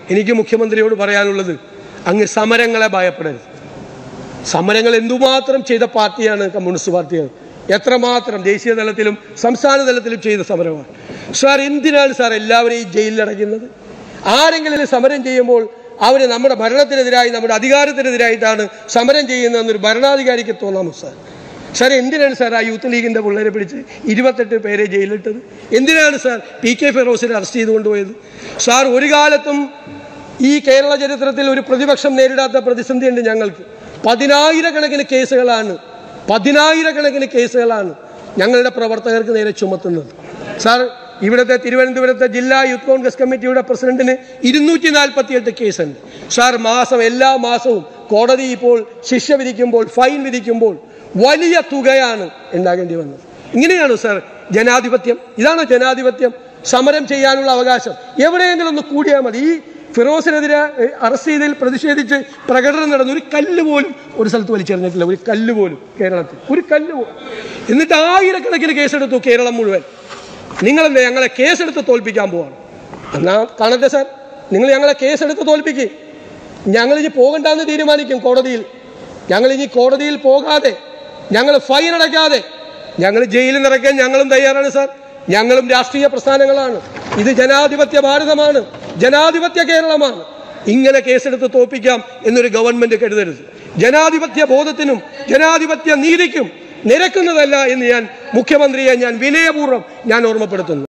എനിക്ക് മുഖ്യമന്ത്രിയോട് പറയാനുള്ളത് അങ്ങ് സമരങ്ങളെ ഭയപ്പെടരുത് സമരങ്ങൾ എന്തുമാത്രം ചെയ്ത പാർട്ടിയാണ് കമ്മ്യൂണിസ്റ്റ് പാർട്ടിയാണ് എത്രമാത്രം ദേശീയ തലത്തിലും സംസ്ഥാന തലത്തിലും ചെയ്ത സമരമാണ് സാർ എന്തിനാണ് സാർ എല്ലാവരെയും ഈ ജയിലിലടയ്ക്കുന്നത് ആരെങ്കിലും സമരം ചെയ്യുമ്പോൾ അവർ നമ്മുടെ ഭരണത്തിനെതിരായി നമ്മുടെ അധികാരത്തിനെതിരായിട്ടാണ് സമരം ചെയ്യുന്നതെന്നൊരു ഭരണാധികാരിക്ക് തോന്നാമോ സാർ സാർ എന്തിനാണ് സാർ ആ യൂത്ത് ലീഗിൻ്റെ പിള്ളേരെ പിടിച്ച് ഇരുപത്തെട്ട് പേരെ ജയിലിലിട്ടത് എന്തിനാണ് സാർ പി കെ ഫിറോസിനെ അറസ്റ്റ് ചെയ്ത് കൊണ്ടുപോയത് സാർ ഒരു കാലത്തും ഈ കേരള ചരിത്രത്തിൽ ഒരു പ്രതിപക്ഷം നേരിടാത്ത പ്രതിസന്ധിയുണ്ട് ഞങ്ങൾക്ക് പതിനായിരക്കണക്കിന് കേസുകളാണ് പതിനായിരക്കണക്കിന് കേസുകളാണ് ഞങ്ങളുടെ പ്രവർത്തകർക്ക് നേരെ ചുമത്തുന്നത് സാർ ഇവിടുത്തെ തിരുവനന്തപുരത്തെ ജില്ലാ യൂത്ത് കോൺഗ്രസ് കമ്മിറ്റിയുടെ പ്രസിഡന്റിന് ഇരുന്നൂറ്റി നാൽപ്പത്തി എട്ട് കേസുണ്ട് സാർ മാസം എല്ലാ മാസവും കോടതി ഇപ്പോൾ ശിക്ഷ വിധിക്കുമ്പോൾ ഫൈൻ വിധിക്കുമ്പോൾ വലിയ തുകയാണ് ഉണ്ടാകേണ്ടി വന്നത് ഇങ്ങനെയാണോ സാർ ജനാധിപത്യം ഇതാണോ ജനാധിപത്യം സമരം ചെയ്യാനുള്ള അവകാശം എവിടെയെങ്കിലും ഒന്ന് കൂടിയാൽ മതി ഈ ഫിറോസിനെതിരെ ഏഹ്, അറസ്റ്റ് ചെയ്തതിൽ പ്രതിഷേധിച്ച് പ്രകടനം നടന്ന ഒരു കല്ല് പോലും ഒരു സ്ഥലത്ത് വലിച്ചെറിഞ്ഞിട്ടില്ല ഒരു കല്ല് പോലും കേരളത്തിൽ ഒരു കല്ല് പോലും എന്നിട്ട് ആയിരക്കണക്കിന് കേസെടുത്തു കേരളം മുഴുവൻ നിങ്ങളെന്താ ഞങ്ങളെ കേസെടുത്ത് തോൽപ്പിക്കാൻ പോവാണ് എന്നാ കാണട്ടെ സാർ നിങ്ങൾ ഞങ്ങളെ കേസെടുത്ത് തോൽപ്പിക്കും ഞങ്ങൾ ഇനി പോകണ്ടെന്ന് തീരുമാനിക്കും കോടതിയിൽ ഞങ്ങൾ ഇനി കോടതിയിൽ പോകാതെ ഞങ്ങൾ ഫൈൻ അടയ്ക്കാതെ ഞങ്ങൾ ജയിലിൽ നിറയ്ക്കാൻ ഞങ്ങളും തയ്യാറാണ് സാർ ഞങ്ങളും രാഷ്ട്രീയ പ്രസ്ഥാനങ്ങളാണ് ഇത് ജനാധിപത്യ ഭാരതമാണ് ജനാധിപത്യ കേരളമാണ് ഇങ്ങനെ കേസെടുത്ത് തോൽപ്പിക്കാം എന്നൊരു ഗവൺമെന്റ് കരുതരുത് ജനാധിപത്യ ബോധത്തിനും ജനാധിപത്യ നീതിക്കും നിരക്കുന്നതല്ല എന്ന് ഞാൻ മുഖ്യമന്ത്രിയെ ഞാൻ വിനയപൂർവ്വം ഞാൻ ഓർമ്മപ്പെടുത്തുന്നു